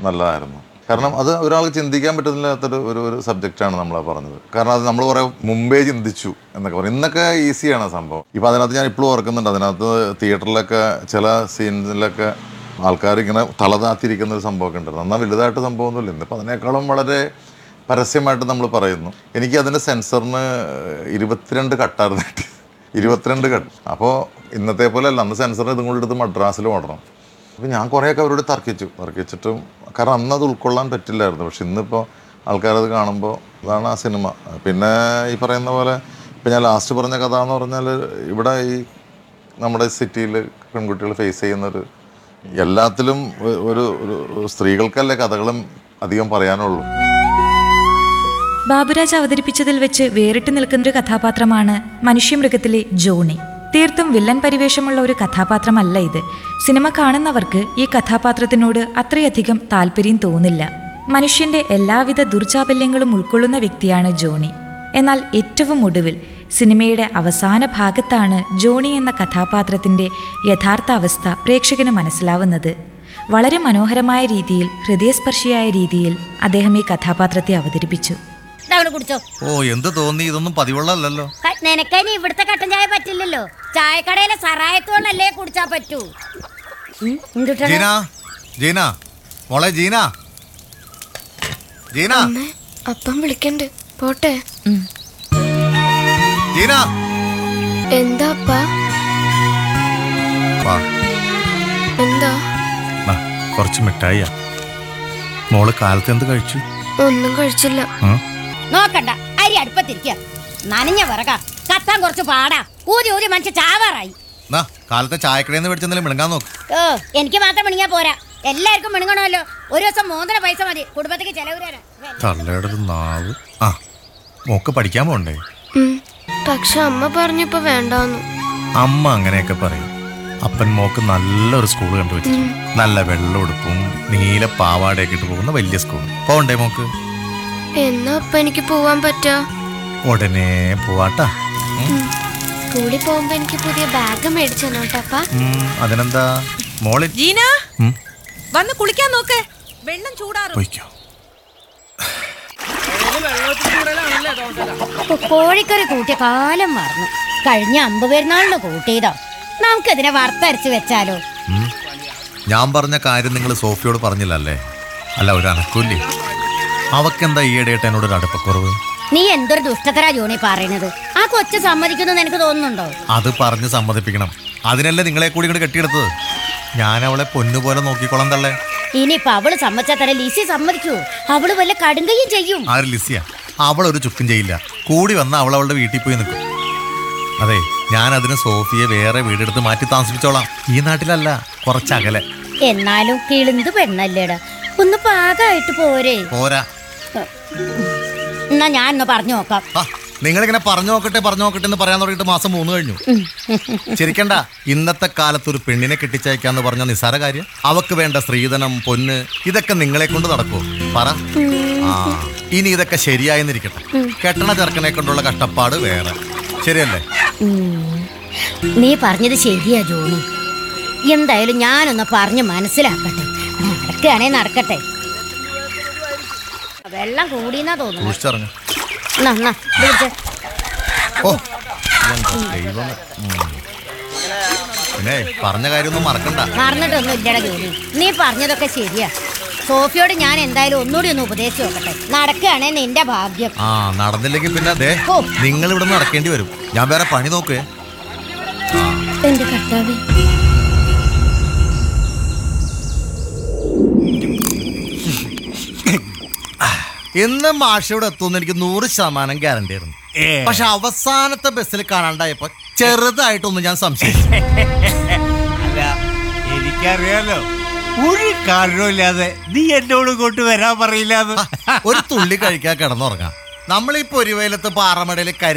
നല്ലതായിരുന്നു കാരണം അത് ഒരാൾക്ക് ചിന്തിക്കാൻ പറ്റുന്നില്ലാത്തൊരു ഒരു ഒരു സബ്ജക്റ്റാണ് നമ്മൾ പറഞ്ഞത് കാരണം അത് നമ്മൾ കുറേ മുമ്പേ ചിന്തിച്ചു എന്നൊക്കെ പറയും ഇന്നൊക്കെ ഈസിയാണ് ആ സംഭവം ഇപ്പം അതിനകത്ത് ഞാൻ ഇപ്പോഴും ഓർക്കുന്നുണ്ട് അതിനകത്ത് തിയേറ്ററിലൊക്കെ ചില സീൻസിലൊക്കെ ആൾക്കാർ ഇങ്ങനെ തലതാത്തിരിക്കുന്ന ഒരു സംഭവമൊക്കെ ഉണ്ടായിരുന്നു എന്നാൽ വലുതായിട്ട് സംഭവമൊന്നുമില്ല ഇന്നിപ്പോൾ അതിനേക്കാളും വളരെ പരസ്യമായിട്ട് നമ്മൾ പറയുന്നു എനിക്ക് അതിൻ്റെ സെൻസറിന് ഇരുപത്തിരണ്ട് കട്ടായിരുന്നു കിട്ടിയത് ഇരുപത്തിരണ്ട് കട്ട് അപ്പോൾ ഇന്നത്തെ പോലെ അല്ല അന്ന് സെൻസറിന് ഇതും കൂടി എടുത്ത് മദ്രാസിൽ ഓടണം അപ്പോൾ ഞാൻ കുറേയൊക്കെ അവരോട് തർക്കിച്ചു തർക്കിച്ചിട്ടും കാരണം അന്ന് അത് ഉൾക്കൊള്ളാൻ പറ്റില്ലായിരുന്നു പക്ഷെ ഇന്നിപ്പോൾ ആൾക്കാരത് കാണുമ്പോൾ അതാണ് ആ സിനിമ പിന്നെ ഈ പറയുന്ന പോലെ ഇപ്പം ഞാൻ ലാസ്റ്റ് പറഞ്ഞ കഥ എന്ന് പറഞ്ഞാൽ ഇവിടെ ഈ നമ്മുടെ സിറ്റിയിൽ പെൺകുട്ടികൾ ഫേസ് ചെയ്യുന്നൊരു എല്ലാത്തിലും ഒ- ഒരു ഒരു സ്ത്രീകൾക്കല്ലേ കഥകളും അധികം പറയാനുള്ളൂ ബാബുരാജ് അവതരിപ്പിച്ചതിൽ വെച്ച് വേറിട്ട് നിൽക്കുന്നൊരു കഥാപാത്രമാണ് മനുഷ്യമൃഗത്തിലെ ജോണി തീർത്തും വില്ലൻ പരിവേഷമുള്ള ഒരു കഥാപാത്രമല്ല ഇത് സിനിമ കാണുന്നവർക്ക് ഈ കഥാപാത്രത്തിനോട് അത്രയധികം താല്പര്യം തോന്നില്ല മനുഷ്യന്റെ എല്ലാവിധ ദുർചാബല്യങ്ങളും ഉൾക്കൊള്ളുന്ന വ്യക്തിയാണ് ജോണി എന്നാൽ ഏറ്റവും ഒടുവിൽ സിനിമയുടെ അവസാന ഭാഗത്താണ് ജോണി എന്ന കഥാപാത്രത്തിന്റെ യഥാർത്ഥ അവസ്ഥ പ്രേക്ഷകന് മനസ്സിലാവുന്നത് വളരെ മനോഹരമായ രീതിയിൽ ഹൃദയസ്പർശിയായ രീതിയിൽ അദ്ദേഹം ഈ കഥാപാത്രത്തെ അവതരിപ്പിച്ചു ഇതവിടെ കുടിച്ചോ ഓ എന്ത് തോന്നി ഇതൊന്നും പതിവുള്ളല്ലോ ക- നിനക്കതിന് ഇവിടുത്തെ കട്ടൻ ചായ പറ്റില്ലല്ലോ ചായക്കടയിലെ സറായത്തോണ്ടല്ലേ കുടിച്ചാ പറ്റൂ ഉം, എന്തുട്ടാ? ജീന ജീന മോളെ ജീന ജീന അമ്മേ അപ്പം വിളിക്കണ്ട് പോട്ടെ ജീന എന്താ അപ്പാ വാ എന്താ വാ, കുറച്ച് മിഠായിയാ മോള് കാലത്ത് എന്ത് കഴിച്ചു ഒന്നും കഴിച്ചില്ല ഉം? നോക്കണ്ട അരി അടുപ്പത്തിരിക്ക നനഞ്ഞ വിറക കത്താൻ കുറച്ച് പാടാ ഊതി ഊതി മനുഷ്യ ചാവാറായി നാ കാലത്തെ ചായക്കടയിൽ നിന്ന് മേടിച്ചെന്തെങ്കിലും മിണങ്ങാൻ നോക്ക് ഓ എനിക്ക് മാത്രം മിണുങ്ങാ പോരാ എല്ലാവർക്കും മിണുങ്ങണമല്ലോ ഒരു ദിവസം മൂന്നര പൈസ മതി കുടുംബത്തേക്ക് ചെലവ് തരാൻ തള്ളയുടെ ഒരു നാവ് ആ മോക്ക് പഠിക്കാൻ പോണ്ടേ ഉം. പക്ഷെ അമ്മ പറഞ്ഞപ്പോ വേണ്ടാന്ന് അമ്മ അങ്ങനെയൊക്കെ പറയും അപ്പൻ മോക്ക് നല്ലൊരു സ്കൂൾ കണ്ടുവച്ചു നല്ല വെള്ള ഉടുപ്പും നീല പാവാടയൊക്കെ ഇട്ട് പോകുന്ന വലിയ സ്കൂൾ പോണ്ടേ മോക്ക് എന്നാ അപ്പ എനിക്ക് പോവാൻ പറ്റാ ഉടനെ പോവാട്ടാ ഉം. സ്കൂളിൽ പോകുമ്പോ എനിക്ക് പുതിയ ബാഗ് മേടിച്ചു തന്നോട്ടപ്പാ ഉം, അതിനെന്താ മോളി ജീന ഉം, വന്ന് കുളിക്കാൻ നോക്ക് വെള്ളം ചൂടാറും പോയിക്കോ ഇപ്പൊ കോഴിക്കറി കൂട്ടിയ കാലം മറന്നു കഴിഞ്ഞ അമ്പ് പെരുന്നാളിന് കൂട്ടിയതോ നമുക്കതിനെ വറുത്തരച്ച് വെച്ചാലോ ഉം. ഞാൻ പറഞ്ഞ കാര്യം നിങ്ങൾ സോഫിയോട് പറഞ്ഞില്ലല്ലേ അല്ല ഒരു അനക്കൂല്ലേ അവക്കെന്താ ഈയിടെയായിട്ട് എന്നോട് ഒരു അടുപ്പക്കുറവ് നീ എന്തൊരു ദുഷ്ടത്തരാ ജോണി പറയണത് ആ കൊച്ചു സമ്മതിക്കുന്നു എനിക്ക് തോന്നുന്നുണ്ടോ അത് പറഞ്ഞ് സമ്മതിപ്പിക്കണം അതിനല്ലേ നിങ്ങളെ കൂടി ഇങ്ങോട്ട് കെട്ടിയെടുത്തത് ഞാൻ അവളെ പൊന്നുപോലെ നോക്കിക്കോളാം തള്ളേ ഇനിയിപ്പൊ അവള് സമ്മതിച്ചാ തരാം ലിസി സമ്മതിക്കൂ അവള് വല്ല കടുങ്കയും ചെയ്യും ആര് ലിസിയ അവൾ ഒരു ചുക്കും ചെയ്യില്ല കൂടി വന്ന അവൾ അവളുടെ വീട്ടിൽ പോയി നിൽക്കും അതെ ഞാൻ അതിന് സോഫിയെ വേറെ വീടെടുത്ത് മാറ്റി താമസിപ്പിച്ചോളാം ഈ നാട്ടിലല്ല കുറച്ചകലെ എന്നാലും കിളിന്ത് പെണ്ണല്ലേടാ ഒന്ന് പാകമായിട്ട് പോരെ പോരാ എന്നാ ഞാൻ ഒന്ന് പറഞ്ഞു നോക്കാം ആ നിങ്ങളിങ്ങനെ പറഞ്ഞു നോക്കട്ടെ പറഞ്ഞു നോക്കട്ടെ എന്ന് പറയാൻ തുടങ്ങിയിട്ട് മാസം മൂന്ന് കഴിഞ്ഞു ശരിക്കണ്ട ഇന്നത്തെ കാലത്ത് ഒരു പെണ്ണിനെ കെട്ടിച്ചയക്കാന്ന് പറഞ്ഞ നിസ്സാര കാര്യം അവക്ക് വേണ്ട സ്ത്രീധനം പൊന്ന് ഇതൊക്കെ നിങ്ങളെ കൊണ്ട് നടക്കുമോ പറ ആ ഇനി ഇതൊക്കെ ശരിയായെന്നിരിക്കട്ടെ കെട്ടണ ചെറുക്കനെ കൊണ്ടുള്ള കഷ്ടപ്പാട് വേറെ ശരിയല്ലേ ഉം. നീ പറഞ്ഞത് ശരിയാ ജോണി എന്തായാലും ഞാനൊന്ന് പറഞ്ഞ് മനസ്സിലാക്കട്ടെ നടക്കുകയാണെ നടക്കട്ടെ വെള്ളം കൂടിയെന്നാ തോന്നുന്നു സൂക്ഷിച്ചറിഞ്ഞു എന്നാ, എന്നാ, ഇത് പിടിച്ചേ. ഓ ഇതെന്താ ദൈവമേ. ഉം. പിന്നെ പറഞ്ഞ കാര്യമൊന്നും മറക്കണ്ട മറന്നിട്ടൊന്നും ഇല്ലടാ ജോലി നീ പറഞ്ഞതൊക്കെ ശരിയാ സോഫിയോട് ഞാൻ എന്തായാലും ഒന്നുകൂടി ഒന്ന് ഉപദേശിച്ച് നോക്കട്ടെ നടക്കുകയാണെ നിന്റെ ഭാഗ്യം ആ നടന്നില്ലെങ്കിൽ പിന്നെ അതെ ഓ. നിങ്ങൾ ഇവിടെ നടക്കേണ്ടി വരും ഞാൻ വേറെ പണി നോക്കേ എന്റെ കർത്താവേ ഇന്ന് മാഷയോട് എത്തുമെന്ന് എനിക്ക് നൂറ് ശതമാനം ഗ്യാരണ്ടി ആയിരുന്നു പക്ഷെ അവസാനത്തെ ബസ്സിൽ കാണാണ്ടായപ്പോ ചെറുതായിട്ടൊന്നും ഞാൻ സംശയിച്ചു അല്ല എനിക്കറിയാലോ ഒരു കാരണമില്ലാതെ നീ എന്നോട് ഇങ്ങോട്ട് വരാൻ പറയില്ല ഒരു തുള്ളി കഴിക്കാൻ കിടന്നുറങ്ങാം നമ്മൾ ഈ പൊരിവയിലത്ത് പാറമടയിൽ കരി